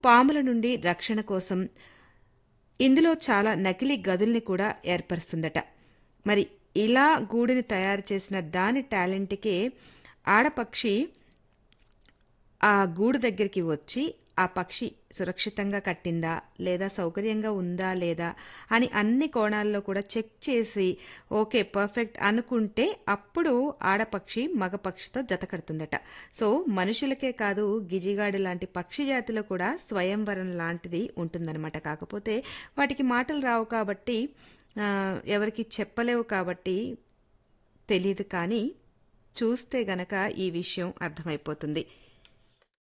పాముల నుండి రక్షణ కోసం ఇందులో చాలా నకిలీ గదుల్ని కూడా ఏర్పరుస్తుందట మరి ఇలా గూడుని తయారు చేసిన దాని టాలెంట్కే ఆడపక్షి ఆ గూడు దగ్గరికి వచ్చి ఆ పక్షి సురక్షితంగా కట్టిందా లేదా సౌకర్యంగా ఉందా లేదా అని అన్ని కోణాల్లో కూడా చెక్ చేసి ఓకే పర్ఫెక్ట్ అనుకుంటే అప్పుడు ఆడపక్షి మగపక్షితో జత కడుతుందట సో మనుషులకే కాదు గిజిగాడి లాంటి పక్షి జాతిలో కూడా స్వయంవరం లాంటిది ఉంటుందన్నమాట కాకపోతే వాటికి మాటలు రావు కాబట్టి ఆ, ఎవరికి చెప్పలేవు కాబట్టి తెలియదు కానీ చూస్తే గనక ఈ విషయం అర్థమైపోతుంది